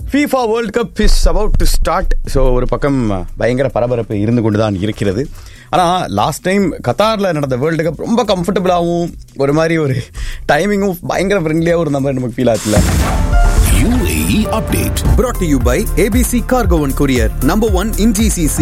FIFA world cup is about to start so ஒரு பக்கம் பயங்கர பரபரப்பு இருந்து கொண்டு தான் இருக்கிறது ஆனால் லாஸ்ட் டைம் கத்தாரில் நடந்த வேர்ல்டு கப் ரொம்ப கம்ஃபர்டபுளாகவும் ஒரு மாதிரி ஒரு டைமிங்கும் பயங்கர ஃப்ரெண்ட்லியாகவும் இருந்த மாதிரி நமக்கு ஃபீல் ஆச்சுல UAE update. brought to you by ABC Cargo and Courier, number one in GCC.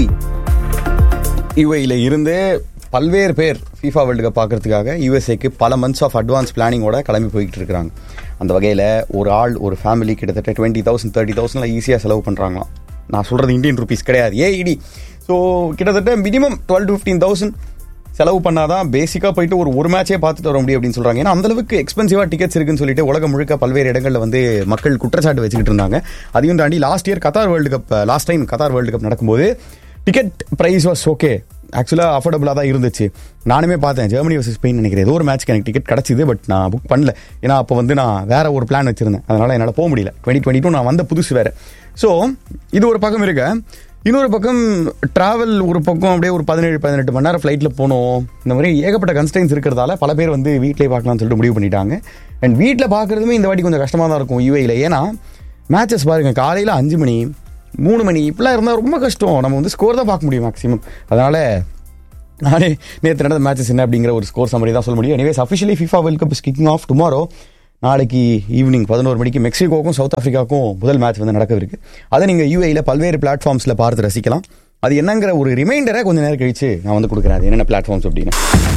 யூஏயில் இருந்து பல்வேறு பேர் ஃபீஃபா வேர்ல்டு கப் பார்க்கறதுக்காக யூஎஸ்ஏக்கு பல மந்த்ஸ் ஆஃப் அட்வான்ஸ் பிளானிங்கோட கிளம்பி போய்கிட்டு இருக்கிறாங்க அந்த வகையில் ஒரு ஆள் ஒரு ஃபேமிலி கிட்டத்தட்ட டுவெண்ட்டி தௌசண்ட் தேர்ட்டி தௌசண்ட்ல ஈஸியாக செலவு பண்ணுறாங்களாம் நான் சொல்கிறது இந்தியன் ருபீஸ் கிடையாது ஏ இடி ஸோ கிட்டத்தட்ட minimum twelve to fifteen thousand செலவு பண்ணாதான் பேசிக்காக போயிட்டு ஒரு ஒரு மேட்சே பார்த்துட்டு வர முடியும் அப்படின்னு சொல்கிறாங்க ஏன்னா அந்தளவுக்கு எக்ஸ்பென்சிவாக டிக்கெட்ஸ் இருக்குன்னு சொல்லிட்டு உலகம் முழுக்க பல்வேறு இடங்களில் வந்து மக்கள் குற்றச்சாட்டு வச்சுக்கிட்டு இருந்தாங்க அதையும் தாண்டி last year Qatar world cup last time Qatar world cup நடக்கும்போது டிக்கெட் ப்ரைஸ் வாஸ் ஓகே ஆக்சுவலாக அஃபோர்டபுளாக தான் இருந்துச்சு நானுமே பார்த்தேன் ஜெர்மனி வர்சஸ் ஸ்பெயின் நினைக்கிறேன் ஏதோ ஒரு மேட்ச்க்கு எனக்கு டிக்கெட் கிடச்சிது பட் நான் புக் பண்ணல ஏன்னா அப்போ வந்து நான் வேற ஒரு பிளான் வச்சிருந்தேன் அதனால் என்னால் போக முடியல டுவெண்ட்டி டுவெண்ட்டி டூ நான் வந்த புதுசு வேறு ஸோ இது ஒரு பக்கம் இருக்க இன்னொரு பக்கம் டிராவல் ஒரு பக்கம் அப்படியே ஒரு பதினேழு பதினெட்டு மணி நேரம் ஃப்ளைட்டில் போகணும் இந்த மாதிரி ஏகப்பட்ட கன்ஸ்டைன்ஸ் இருக்கிறதால பல பேர் வந்து வீட்டிலே பார்க்கலாம்னு சொல்லிட்டு முடிவு பண்ணிட்டாங்க அண்ட் வீட்டில் பார்க்குறதுமே இந்த வாட்டி கொஞ்சம் கஷ்டமாக தான் இருக்கும் யூஏயில் ஏன்னா மேட்சஸ் பாருங்க காலையில் அஞ்சு மணி மூணு மணி இப்படிலாம் இருந்தால் ரொம்ப கஷ்டம் நம்ம வந்து ஸ்கோர் தான் பார்க்க முடியும் மேக்ஸிமம் அதனால் நானே நேற்று நடந்த மேட்சஸ் என்ன அப்படிங்கிற ஒரு ஸ்கோர் சம்மரி தான் சொல்ல முடியும் anyways officially FIFA world cup kicking off tomorrow நாளைக்கு ஈவினிங் பதினோரு மணிக்கு மெக்சிகோக்கும் சவுத் ஆஃப்ரிக்காவுக்கும் முதல் மேட்ச் வந்து நடக்கவிருக்கு அதை நீங்கள் யூஏயில் பல்வேறு பிளாட்ஃபார்ம்ஸில் பார்த்து ரசிக்கலாம் அது என்னங்கிற ஒரு ரிமைண்டரை கொஞ்சம் நேரம் கழிச்சு நான் வந்து கொடுக்குறேன் அது என்னென்ன பிளாட்ஃபார்ம்ஸ் அப்படின்னு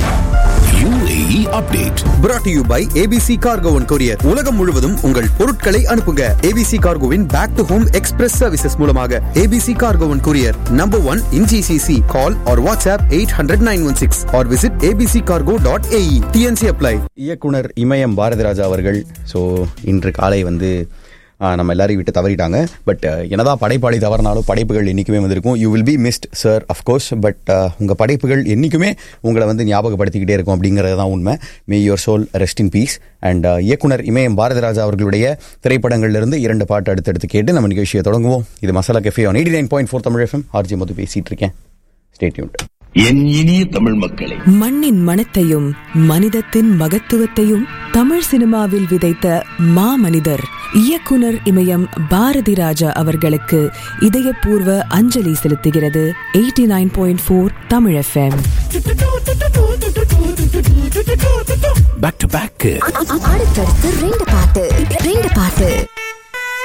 UAE update. brought to you by ABC Cargo and Courier. உலகம் முழுவதும் உங்கள் பொருட்களை அனுப்புங்க ABC Cargoவின் back to home express services மூலமாக ABC Cargo and Courier, number one in GCC. Call or WhatsApp 800-916 or visit abccargo.ae. TNC apply. இயக்குனர் இமயம் பாரதிராஜா அவர்கள் ஸோ இன்று காலை வந்து ஆ, நம்ம எல்லாரையும் விட்டு தவறிட்டாங்க பட் என்னதான் படைப்பாளி தவறினாலும் படைப்புகள் என்றைக்குமே வந்திருக்கும் you will be missed sir of course but உங்கள் படைப்புகள் என்றைக்குமே உங்களை வந்து ஞாபகப்படுத்திக்கிட்டே இருக்கும் அப்படிங்கிறது தான் உண்மை may your soul rest in peace and இயக்குனர் இமயம் பாரதிராஜா அவர்களுடைய திரைப்படங்கள்லேருந்து இரண்டு பாட்டு அடுத்தடுத்து கேட்டு நம்ம நிகழ்ச்சியை தொடங்குவோம் இது masala café on eighty nine point four Tamil FM RJ Madhu பேசிகிட்டு இருக்கேன் ஸ்டேட்யூன் என் இனிய தமிழ் மக்களே மண்ணின் மனத்தையும் மனிதத்தின் மகத்துவத்தையும் தமிழ் சினிமாவில் விதைத்த மாமனிதர் இயக்குனர் இமயம் பாரதி ராஜா அவர்களுக்கு இதயபூர்வ அஞ்சலி செலுத்துகிறது eighty nine point four Tamil FM Back to back. அடுத்தடுத்து ரெண்டு பாட்டு ரெண்டு பாட்டு